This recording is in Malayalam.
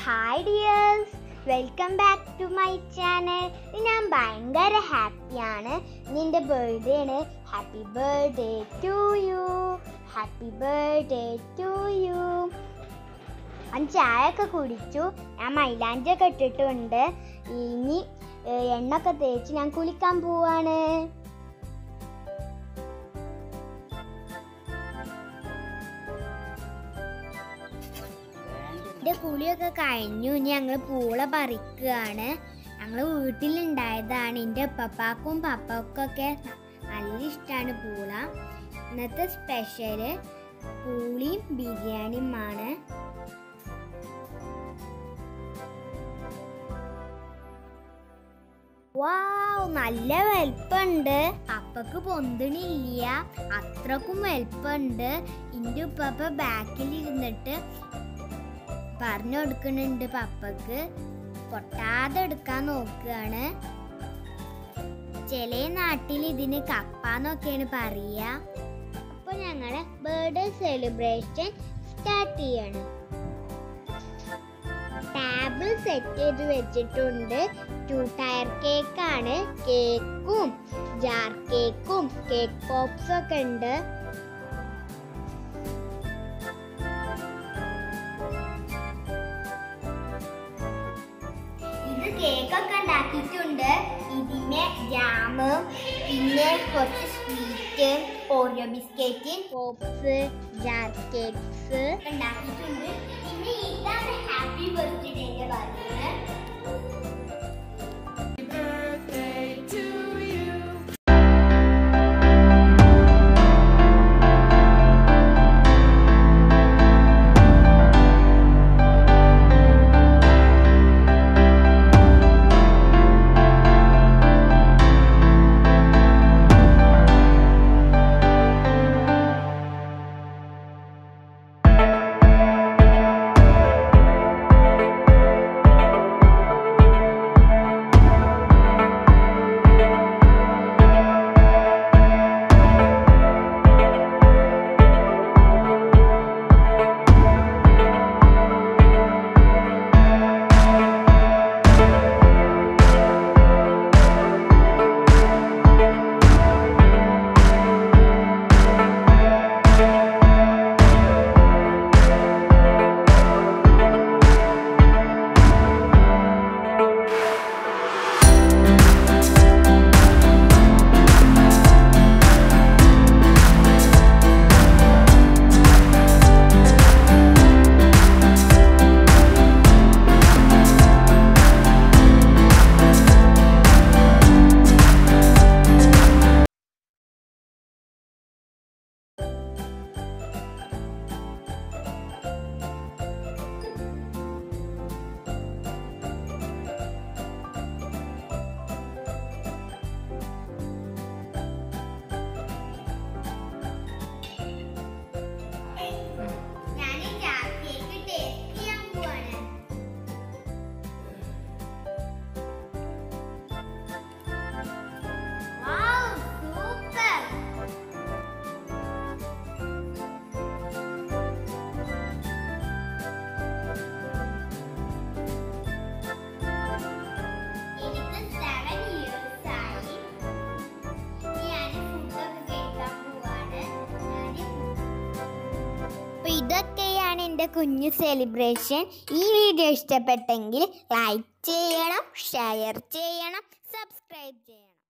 hi dears welcome back to my channel ഞാൻ ഭയങ്കര ഹാപ്പിയാണ് നിന്റെ ബർത്ത്ഡേ ആണ് happy birthday to you happy birthday to you ഞാൻ ചായ ഒക്കെ കുടിച്ചു ഞാൻ മൈലാഞ്ചി ഒക്കെ ഇട്ടിട്ടുണ്ട് ഇനി ഏഹ്, എണ്ണൊക്കെ തേച്ച് ഞാൻ കുളിക്കാൻ പോവാണ് എൻ്റെ കുളിയൊക്കെ കഴിഞ്ഞു ഇനി ഞങ്ങൾ പൂള പറിക്കുകയാണ് ഞങ്ങൾ വീട്ടിലുണ്ടായതാണ് എൻ്റെ പപ്പാക്കും പപ്പക്കൊക്കെ നല്ല ഇഷ്ടമാണ് പൂള ഇന്നത്തെ സ്പെഷ്യല് പൂളിയും ബിരിയാണിയുമാണ് വാവ് നല്ല വലിപ്പമുണ്ട് പപ്പക്ക് പൊന്തണില്ല അത്രക്കും വലിപ്പമുണ്ട് ഇൻ്റെ ഉപ്പപ്പ ബാക്കിൽ ഇരുന്നിട്ട് പറഞ്ഞു കൊടുക്കുന്നുണ്ട് പപ്പക്ക് പൊട്ടാതെ എടുക്കാൻ നോക്കുകയാണ് ചില നാട്ടിൽ ഇതിന് കപ്പാന്നൊക്കെയാണ് പറയുക അപ്പൊ ഞങ്ങള് ബർത്ത്ഡേ സെലിബ്രേഷൻ സ്റ്റാർട്ട് ചെയ്യണം ടേബിൾ സെറ്റ് ചെയ്ത് വെച്ചിട്ടുണ്ട് ടു ടയർ കേക്കാണ് കേക്കും ജാർ കേക്കും കേക്ക് പോപ്സും ഒക്കെ ഉണ്ട് ഇത് കേക്കൊക്കെ ഉണ്ടാക്കിയിട്ടുണ്ട് ഇതിന് ജാമ് പിന്നെ കുറച്ച് sweet Oreo biscuit pops jar cakes ഉണ്ടാക്കിയിട്ടുണ്ട് പിന്നെ ഇതാണ് ഹാപ്പി ബർത്ത്ഡേന്റെ പറയുന്നത് ഞാൻ ഈ ജാർ കേക്ക് ടേസ്റ്റ് ചെയ്യാൻ പോവാണ് വാവ് സൂപ്പർ എനിക്ക് സെവൻ ഇയേഴ്സ് ആയി ഞാൻ ഫുഡൊക്കെ കഴിക്കാൻ പോവാണ് ഞാൻ അപ്പൊ ഇതൊക്കെയാണ് എൻ്റെ കുഞ്ഞു സെലിബ്രേഷൻ ഈ വീഡിയോ ഇഷ്ടപ്പെട്ടെങ്കിൽ ലൈക്ക് ചെയ്യണം ഷെയർ ചെയ്യണം സബ്സ്ക്രൈബ് ചെയ്യണം